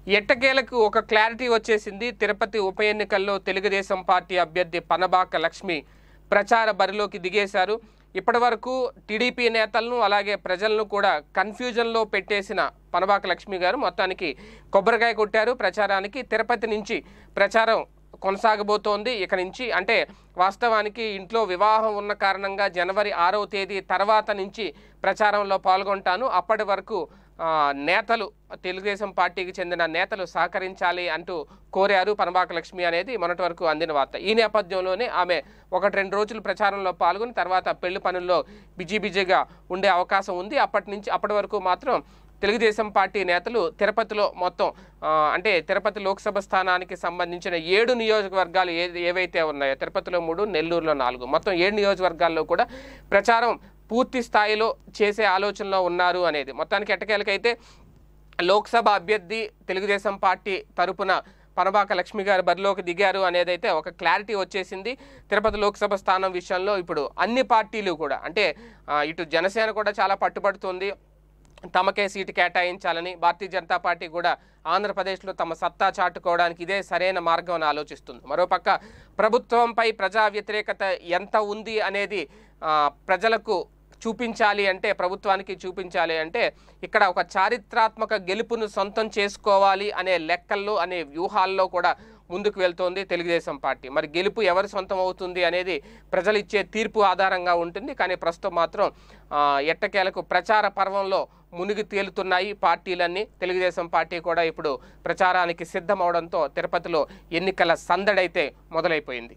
ఎట్టకేలకు ఒక క్లారిటీ వచ్చేసింది తిరుపతి ఉప ఎన్నికల్లో తెలుగుదేశం పార్టీ అభ్యర్థి పనబాక లక్ష్మి ప్రచార బరిలోకి దిగేశారు ఇప్పటి వరకు టీడీపీ నేతలను అలాగే ప్రజలను కూడా కన్ఫ్యూజన్లో పెట్టేసిన పనబాక లక్ష్మి గారు మొత్తానికి కొబ్బరికాయ కొట్టారు ప్రచారానికి తిరుపతి నుంచి ప్రచారం కొనసాగబోతోంది ఇక నుంచి అంటే వాస్తవానికి ఇంట్లో వివాహం ఉన్న కారణంగా జనవరి ఆరవ తేదీ తర్వాత నుంచి ప్రచారంలో పాల్గొంటాను అప్పటి వరకు ఆ, నేతలు తెలుగుదేశం పార్టీకి చెందిన నేతలు సహకరించాలి అంటూ కోరారు పనబాక లక్ష్మి అనేది మొన్నటి వరకు అందిన వార్త ఈ నేపథ్యంలోనే ఆమె ఒకటి రెండు రోజులు ప్రచారంలో పాల్గొని తర్వాత పెళ్లి పనుల్లో బిజీ బిజీగా ఉండే అవకాశం ఉంది అప్పటి నుంచి అప్పటి వరకు మాత్రం తెలుగుదేశం పార్టీ నేతలు తిరుపతిలో మొత్తం ఆ, అంటే తిరుపతి లోక్సభ స్థానానికి సంబంధించిన ఏడు నియోజకవర్గాలు ఏ ఏవైతే ఉన్నాయో తిరుపతిలో మూడు నెల్లూరులో నాలుగు మొత్తం ఏడు నియోజకవర్గాల్లో కూడా ప్రచారం పూర్తి స్థాయిలో చేసే ఆలోచనలో ఉన్నారు అనేది మొత్తానికి ఎట్టకేలకైతే లోక్సభ అభ్యర్థి తెలుగుదేశం పార్టీ తరపున పనబాక లక్ష్మి గారు బరిలోకి దిగారు అనేదైతే ఒక క్లారిటీ వచ్చేసింది తిరుపతి లోక్సభ స్థానం విషయంలో ఇప్పుడు అన్ని పార్టీలు కూడా అంటే ఆ, ఇటు జనసేన కూడా చాలా పట్టుబడుతుంది తమకే సీటు కేటాయించాలని భారతీయ జనతా పార్టీ కూడా ఆంధ్రప్రదేశ్లో తమ సత్తా చాటుకోవడానికి ఇదే సరైన మార్గం అని ఆలోచిస్తుంది మరోపక్క ప్రభుత్వంపై ప్రజా వ్యతిరేకత ఎంత ఉంది అనేది ఆ, ప్రజలకు చూపించాలి అంటే ప్రభుత్వానికి చూపించాలి అంటే ఇక్కడ ఒక చారిత్రాత్మక గెలుపును సొంతం చేసుకోవాలి అనే లెక్కల్లో అనే వ్యూహాల్లో కూడా ముందుకు వెళ్తోంది తెలుగుదేశం పార్టీ మరి గెలుపు ఎవరి సొంతం అవుతుంది అనేది ప్రజలు ఇచ్చే తీర్పు ఆధారంగా ఉంటుంది కానీ ప్రస్తుతం మాత్రం ఆ, ఎట్టకేలకు ప్రచార పర్వంలో మునిగి తేలుతున్నాయి పార్టీలన్నీ తెలుగుదేశం పార్టీ కూడా ఇప్పుడు ప్రచారానికి సిద్ధమవడంతో తిరుపతిలో ఎన్నికల సందడైతే మొదలైపోయింది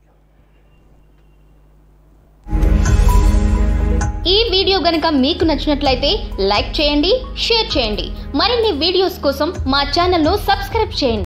ఈ వీడియో గనుక మీకు నచ్చినట్లయితే లైక్ చేయండి షేర్ చేయండి మరిన్ని వీడియోస్ కోసం మా ఛానల్ను సబ్స్క్రైబ్ చేయండి